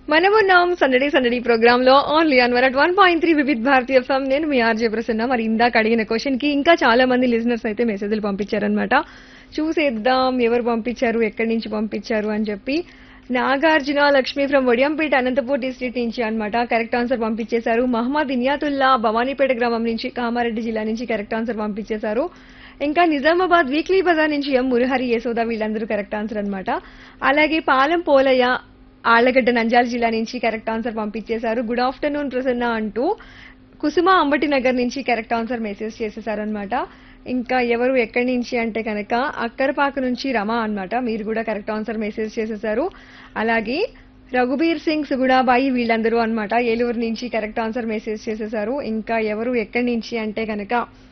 మనమున్నాం సందడి సందడి ప్రోగ్రామ్ లో only Anwar at one point three Vividh Bharati FM నేను మీ ఆర్జే ప్రసన్న మరి ఇందాక అడిగిన క్వశ్చన్ కి ఇంకా చాలా మంది లిజనర్స్ అయితే మెసేజ్లు పంపించారనమాట చూసేద్దాం ఎవరు పంపించారు ఎక్కడి నుంచి పంపించారు అని చెప్పి నాగార్జున లక్ష్మి ఫ్రమ్ వడియంపేట అనంతపూర్ డిస్ట్రిక్ట్ నుంచి అన్నమాట కరెక్ట్ ఆన్సర్ పంపించేశారు మహమ్మద్ ఇనియాతుల్లా భవానీపేట గ్రామం నుంచి కామారెడ్డి జిల్లా నుంచి కరెక్ట్ ఆన్సర్ పంపించేశారు ఇంకా నిజామాబాద్ వీక్లీ బజార్ నుంచి ఎం మురహరి యశోద వీళ్ళందరూ కరెక్ట్ ఆన్సర్ అన్నమాట అలాగే పాలెం పోలయ్య ఆళ్లగడ్డ నంద్యాల జిల్లా నుంచి కరెక్ట్ ఆన్సర్ పంపించేశారు గుడ్ ఆఫ్టర్నూన్ ప్రసన్న అంటూ కుసుమ అంబటి నగర్ నుంచి కరెక్ట్ ఆన్సర్ మెసేజ్ చేసేసారనమాట ఇంకా ఎవరు ఎక్కడి నుంచి అంటే కనుక అక్కరపాక నుంచి రమ అన్నమాట మీరు కూడా కరెక్ట్ ఆన్సర్ మెసేజ్ చేసేసారు అలాగే రఘుబీర్ సింగ్ సుగుడాబాయి వీళ్ళందరూ అన్నమాట ఏలూరు నుంచి కరెక్ట్ ఆన్సర్ మెసేజ్ చేసేసారు ఇంకా ఎవరు ఎక్కడి నుంచి అంటే కనుక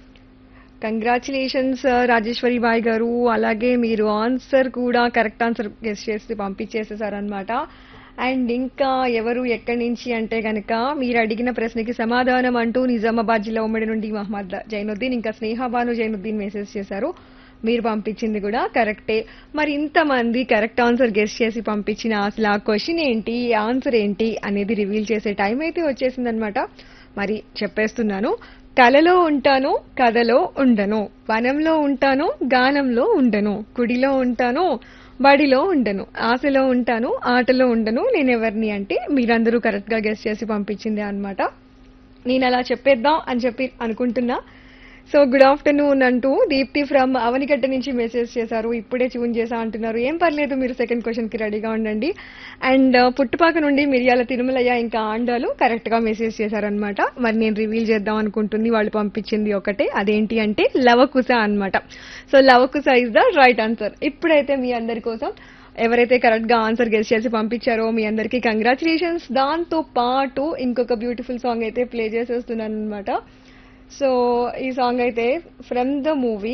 కంగ్రాచులేషన్స్ రాజేశ్వరి బాయ్ గారు అలాగే మీరు ఆన్సర్ కూడా కరెక్ట్ ఆన్సర్ గెస్ చేసి పంపించేసేసారనమాట అండ్ ఇంకా ఎవరు ఎక్కడి నుంచి అంటే కనుక మీరు అడిగిన ప్రశ్నకి సమాధానం అంటూ నిజామాబాద్ జిల్లా ఉమ్మడి నుండి మహమ్మద్ జైనుద్దీన్ ఇంకా స్నేహబాను జైనుద్దీన్ మెసేజ్ చేశారు మీరు పంపించింది కూడా కరెక్టే మరి ఇంతమంది కరెక్ట్ ఆన్సర్ గెస్ చేసి పంపించిన అసలు ఆ క్వశ్చన్ ఏంటి ఆన్సర్ ఏంటి అనేది రివీల్ చేసే టైం అయితే వచ్చేసిందనమాట మరి చెప్పేస్తున్నాను కలలో ఉంటాను కథలో ఉండను వనంలో ఉంటాను గానంలో ఉండను కుడిలో ఉంటాను బడిలో ఉండను ఆశలో ఉంటాను ఆటలో ఉండను నేనెవరిని అంటే మీరందరూ కరెక్ట్ గా గెస్ చేసి పంపించింది అన్నమాట నేను అలా చెప్పేద్దాం అని చెప్పి అనుకుంటున్నా సో గుడ్ ఆఫ్టర్నూన్ అంటూ దీప్తి ఫ్రమ్ అవనిగడ్డ నుంచి మెసేజ్ చేశారు ఇప్పుడే ట్యూన్ చేసా అంటున్నారు ఏం పర్లేదు మీరు సెకండ్ క్వశ్చన్ కి రెడీగా ఉండండి అండ్ పుట్టుపాక నుండి మిరియాల తిరుమలయ్య ఇంకా ఆండాలు కరెక్ట్ గా మెసేజ్ చేశారనమాట మరి నేను రివీల్ చేద్దాం అనుకుంటుంది వాళ్ళు పంపించింది ఒకటే అదేంటి అంటే లవకుశ అన్నమాట so Lavakusa is the right answer ఇప్పుడైతే మీ అందరి కోసం ఎవరైతే కరెక్ట్ గా ఆన్సర్ గెస్ చేసి పంపించారో మీ అందరికీ కంగ్రాచులేషన్స్ దాంతో పాటు ఇంకొక బ్యూటిఫుల్ సాంగ్ అయితే ప్లే చేసేస్తున్నాను అనమాట సో ఈ సాంగ్ అయితే from the movie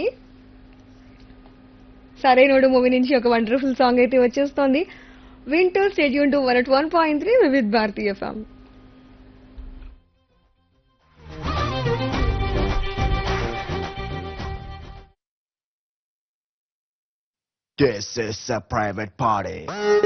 Sarainodu movie నుంచి ఒక వండర్ఫుల్ సాంగ్ అయితే వచ్చేస్తోంది వింటూ stay tuned to one at one point three Vividh Bharati FM This is a private party.